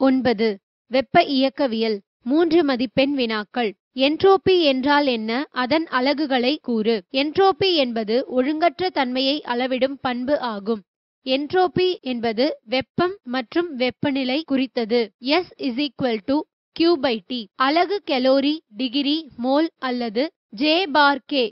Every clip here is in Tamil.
ஒன்பது வெப்ப இயக்கவியல் மூன்று மதிப்பெண் வினாக்கள் என்ட்ரோபி என்றால் என்ன அதன் அலகுகளை கூறு என்ட்ரோபி என்பது ஒழுங்கற்ற தன்மையை அளவிடும் பண்பு ஆகும் என்ட்ரோபி என்பது வெப்பம் மற்றும் வெப்பநிலை குறித்தது S is equal to Q by T அலகு கெலோரி டிகிரி மோல் அல்லது J bar K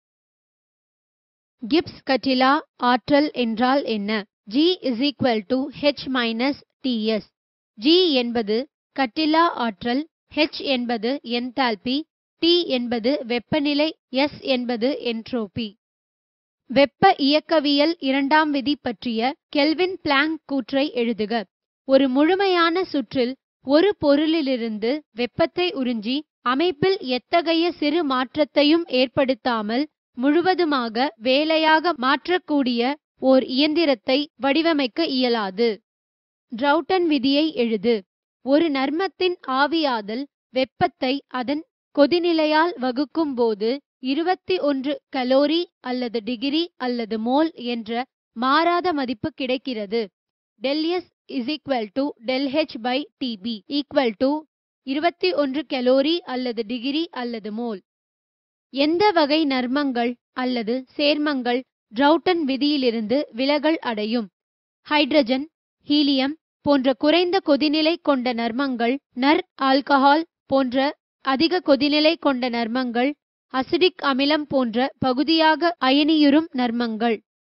கிப்ஸ் கட்டிலா ஆற்றல் என்றால் என்ன G is equal to H minus TS G என்பது கட்டிலா ஆற்றல் H என்பது என்தால்பி T என்பது வெப்பநிலை S என்பது என்ட்ரோபி வெப்ப இயக்கவியல் இரண்டாம் விதி பற்றிய கெல்வின் பிளாங்க் கூற்றை எழுதுக ஒரு முழுமையான சுற்றில் ஒரு பொருளிலிருந்து வெப்பத்தை உறிஞ்சி அமைப்பில் எத்தகைய சிறு மாற்றத்தையும் ஏற்படுத்தாமல் முழுவதுமாக வேலையாக மாற்றக்கூடிய ஓர் இயந்திரத்தை வடிவமைக்க இயலாது டிரவுட்டன் விதியை எழுது ஒரு நர்மத்தின் ஆவியாதல் வெப்பத்தை அதன் கொதிநிலையால் வகுக்கும் போது இருபத்தி ஒன்று கலோரி அல்லது டிகிரி அல்லது மோல் என்ற மாறாத மதிப்பு கிடைக்கிறது del S is equal to del H by TB equal to இருபத்தி ஒன்று கலோரி அல்லது டிகிரி அல்லது மோல் எந்த வகை நர்மங்கள் அல்லது சேர்மங்கள் டிரவுட்டன் விதியிலிருந்து விலகல் அடையும் ஹைட்ரஜன் ஹீலியம் போன்ற குறைந்த கொதிநிலை கொண்ட நர்மங்கள் நர் ஆல்கஹால் போன்ற அதிக கொதிநிலை கொண்ட நர்மங்கள் அசிடிக் அமிலம் போன்ற பகுதியாக அயனியுறும் நர்மங்கள்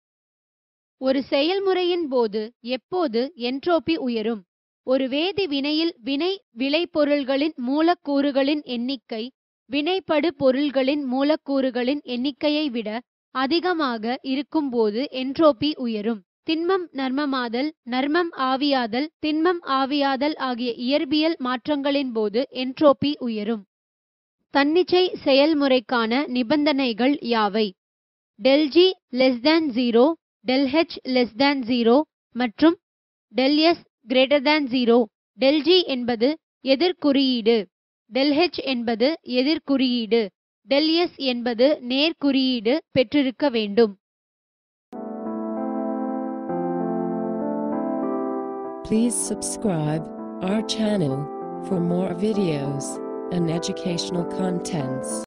ஒரு செயல்முறையின் போது எப்போது என்ட்ரோபி உயரும் ஒரு வேதி வினையில் வினை விளைபொருள்களின் மூலக்கூறுகளின் எண்ணிக்கை வினைப்படு பொருள்களின் மூலக்கூறுகளின் எண்ணிக்கையை விட அதிகமாக இருக்கும்போது என்ட்ரோபி உயரும் திண்மம் நர்மமாதல் நர்மம் ஆவியாதல் திண்மம் ஆவியாதல் ஆகிய இயற்பியல் மாற்றங்களின் போது என்ட்ரோபி உயரும் தன்னிச்சை செயல்முறைக்கான நிபந்தனைகள் யாவை del G less than zero del H less than zero மற்றும் del S greater than zero del G என்பது எதிர்குறியீடு டெல் ஹெச் என்பது எதிர்குறியீடு டெல் எஸ் என்பது நேர்குறியீடு பெற்றிருக்க வேண்டும் Please subscribe our channel for more videos and educational contents.